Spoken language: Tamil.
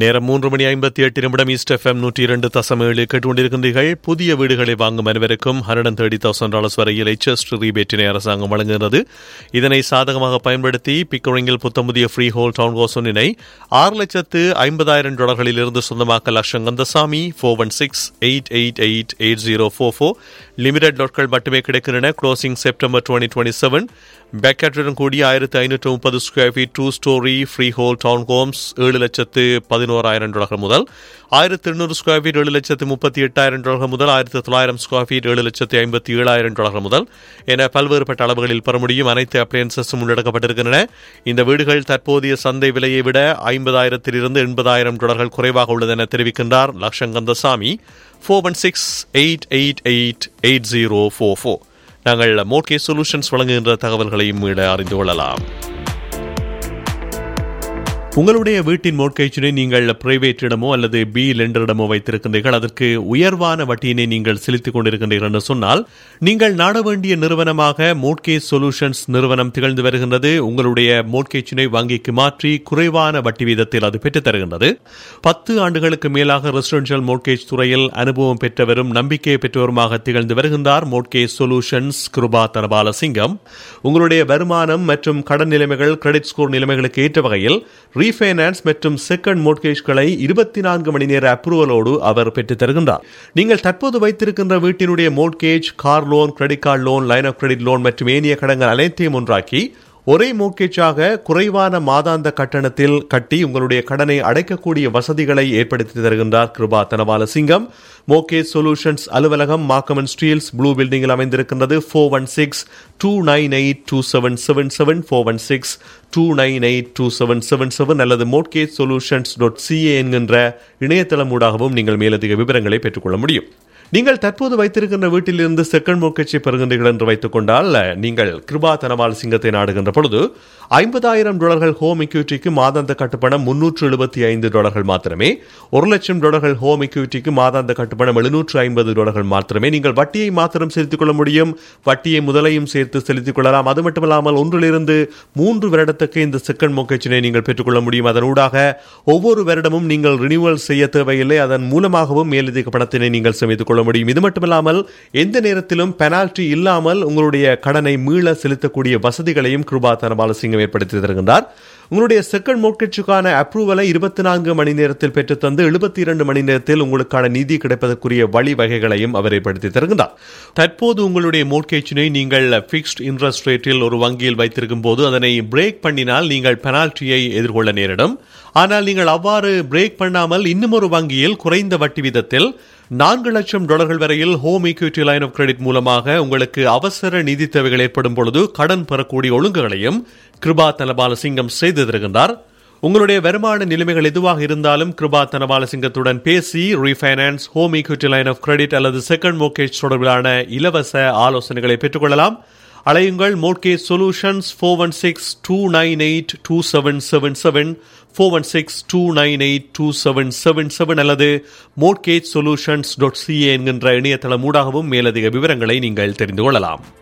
நேரம் மூன்று மணி ஐம்பத்தி எட்டு நிமிடம் ஈஸ்ட் எஃப்எம் நூற்றி இரண்டு தசம் ஏழு கேட்டுக்கொண்டிருக்கின்றீர்கள் புதிய வீடுகளை வாங்கும் அனைவருக்கும் ஹண்ட்ரட் தேர்ட்டி தௌசண்ட் டாலர்ஸ் வரையில் எச்எஸ்ட் ரீபேட்டினை அரசாங்கம் வழங்குகிறது இதனை சாதகமாக பயன்படுத்தி பிக்கரிங்கில் புத்தமுதிய ஃப்ரீ ஹோல் டவுன் கோசனினை ஆறு லட்சத்து ஐம்பதாயிரம் டாலர்களில் இருந்து சொந்தமாக்க Lakshan Kandasamy four one six eight eight eight eight zero four four limited டாட்கள் மட்டுமே கிடைக்கின்றன closing September twenty twenty seven பேக்கேட்டுடன் கூடிய ஆயிரத்தி ஐநூற்று முப்பது square feet two storey freehold town homes ஏழு லட்சத்து பதினோராயிரம் டாலர்கள் முதல் ஆயிரத்தி எண்ணூறு ஸ்கொயர் ஃபீட் ஏழு லட்சத்து முப்பத்தி எட்டாயிரம் டாலர்கள் முதல் ஆயிரத்தி தொள்ளாயிரம் ஸ்கொயர் ஃபீட் ஏழு லட்சத்து ஐம்பத்தி ஏழாயிரம் டாலர்கள் முதல் என பல்வேறுபட்ட அளவுகளில் பெற முடியும் அனைத்து அப்ளையன்சஸும் உள்ளடக்கப்பட்டிருக்கின்றன இந்த வீடுகள் தற்போதைய சந்தை விலையை விட ஐம்பதாயிரத்திலிருந்து எண்பதாயிரம் டாலர்கள் குறைவாக உள்ளது என தெரிவிக்கின்றார் Lakshan Kandasamy four one six eight eight eight eight zero four four நாங்கள் மோட்கே சொல்யூஷன்ஸ் வழங்குகின்ற தகவல்களையும் மீட அறிந்து கொள்ளலாம் உங்களுடைய வீட்டின் மோட்கேஜினை நீங்கள் பிரைவேட் இடமோ அல்லது பி லெண்டரிடமோ வைத்திருக்கின்றீர்கள் அதற்கு உயர்வான வட்டியினை நீங்கள் செலுத்திக் கொண்டிருக்கின்றீர்கள் என்று சொன்னால் நீங்கள் நாட வேண்டிய நிறுவனமாக மோட்கேஜ் சொல்யூஷன்ஸ் நிறுவனம் திகழ்ந்து வருகின்றது உங்களுடைய மோட்கேஜினை வங்கிக்கு மாற்றி குறைவான வட்டி வீதத்தில் அது பெற்றுத் தருகின்றது பத்து ஆண்டுகளுக்கு மேலாக ரெசிடென்ஷியல் மோட்கேஜ் துறையில் அனுபவம் பெற்றவரும் நம்பிக்கை பெற்றவருமாக திகழ்ந்து வருகின்றார் மோட்கேஜ் சொல்யூஷன்ஸ் கிருபா தனபால சிங்கம் உங்களுடைய வருமானம் மற்றும் கடன் நிலைமைகள் கிரெடிட் ஸ்கோர் நிலைமைகளுக்கு ஏற்ற வகையில் ரீஃபைனான்ஸ் மற்றும் செகண்ட் மோட்கேஜ்களை இருபத்தி நான்கு மணி நேர அப்ரூவலோடு அவர் பெற்றுத் தருகின்றார் நீங்கள் தற்போது வைத்திருக்கின்ற வீட்டினுடைய mortgage car loan credit card loan line of credit loan மற்றும் ஏனைய கடன்கள் அனைத்தையும் ஒன்றாக்கி ஒரே மோட்கேஜாக குறைவான மாதாந்த கட்டணத்தில் கட்டி உங்களுடைய கடனை அடைக்கக்கூடிய வசதிகளை ஏற்படுத்தி தருகின்றார் கிருபா தனபால சிங்கம் மோகேஜ் சொல்யூஷன்ஸ் அலுவலகம் மாக்கமன் ஸ்டீல்ஸ் ப்ளூ பில்டிங்கில் அமைந்திருக்கின்றது four one six two nine eight two seven seven seven four one six two nine eight two seven seven seven அல்லது மோட்கேஜ் சொல்யூஷன்ஸ் டாட் சிஏ என்கின்ற இணையதளம் ஊடாகவும் நீங்கள் மேலதிக விவரங்களை பெற்றுக்கொள்ள முடியும் நீங்கள் தற்போது வைத்திருக்கின்ற வீட்டிலிருந்து செகண்ட் மோக்கச்சை பெறுகின்றீர்கள் என்று வைத்துக் கொண்டால் நீங்கள் கிருபா தனபால் சிங்கத்தை நாடுகின்ற பொழுது ஐம்பதாயிரம் டாலர்கள் ஹோம் இக்யூட்டிக்கு மாதாந்த கட்டுப்பணம் முன்னூற்று எழுபத்தி ஐந்து டாலர்கள் மாத்திரமே ஒரு லட்சம் டாலர்கள் ஹோம் இக்யூட்டிக்கு மாதாந்த கட்டுப்பணம் எழுநூற்று ஐம்பது டாலர்கள் மாத்திரமே நீங்கள் வட்டியை மாத்திரம் செலுத்திக் கொள்ள முடியும் வட்டியை முதலையும் சேர்த்து செலுத்திக் கொள்ளலாம் அது மட்டுமல்லாமல் ஒன்றிலிருந்து மூன்று வருடத்துக்கு இந்த செகண்ட் மோக்கச்சினை நீங்கள் பெற்றுக்கொள்ள முடியும் அதனூடாக ஒவ்வொரு வருடமும் நீங்கள் ரினியூவல் செய்ய தேவையில்லை அதன் மூலமாகவும் மேலதிக பணத்தினை நீங்கள் சேமித்துக் கொள்ள முடியும் இது மட்டுமில்லாமல் எந்த நேரத்திலும் பெனால்டி இல்லாமல் உங்களுடைய கடனை மீள செலுத்தக்கூடிய வசதிகளையும் கிருபா தனபாலசிங்கம் ஏற்படுத்தி தருகின்றார் உங்களுடைய செகண்ட் மோட்கேஜுக்கான அப்ரூவலை இருபத்தி நான்கு மணி நேரத்தில் பெற்றுத்தந்து எழுபத்தி இரண்டு மணி நேரத்தில் உங்களுக்கான நிதி கிடைப்பதற்குரிய வழிவகைகளையும் அவர் ஏற்படுத்தி தருகின்றார் தற்போது உங்களுடைய மோட்கேஜினை நீங்கள் பிக்ஸ்ட் இன்ட்ரெஸ்ட் ரேட்டில் ஒரு வங்கியில் வைத்திருக்கும் போது அதனை பிரேக் பண்ணினால் நீங்கள் பெனால்ட்டியை எதிர்கொள்ள நேரிடும் ஆனால் நீங்கள் அவ்வாறு பிரேக் பண்ணாமல் இன்னும் ஒரு வங்கியில் குறைந்த வட்டி வீதத்தில் நான்கு லட்சம் டாலர்கள் வரையில் home equity line of credit மூலமாக உங்களுக்கு அவசர நிதி தேவைகள் ஏற்படும் பொழுது கடன் பெறக்கூடிய ஒழுங்குகளையும் கிருபா தனபால சிங்கம் செய்து தருகின்றார் உங்களுடைய வருமான நிலைமைகள் எதுவாக இருந்தாலும் கிருபா தனபால சிங்கத்துடன் பேசி refinance home equity line of credit அல்லது செகண்ட் மோக்கேஜ் தொடர்பிலான இலவச ஆலோசனைகளை பெற்றுக்கொள்ளலாம் அலையுங்கள் mortgage solutions four one six two nine eight two seven seven seven four one six two nine eight two seven seven seven அல்லது மோட்கேஜ் சொல்யூஷன்ஸ் டாட் சிஏ என்கின்ற இணையதளம் ஊடாகவும் மேலதிக விவரங்களை நீங்கள் தெரிந்து கொள்ளலாம்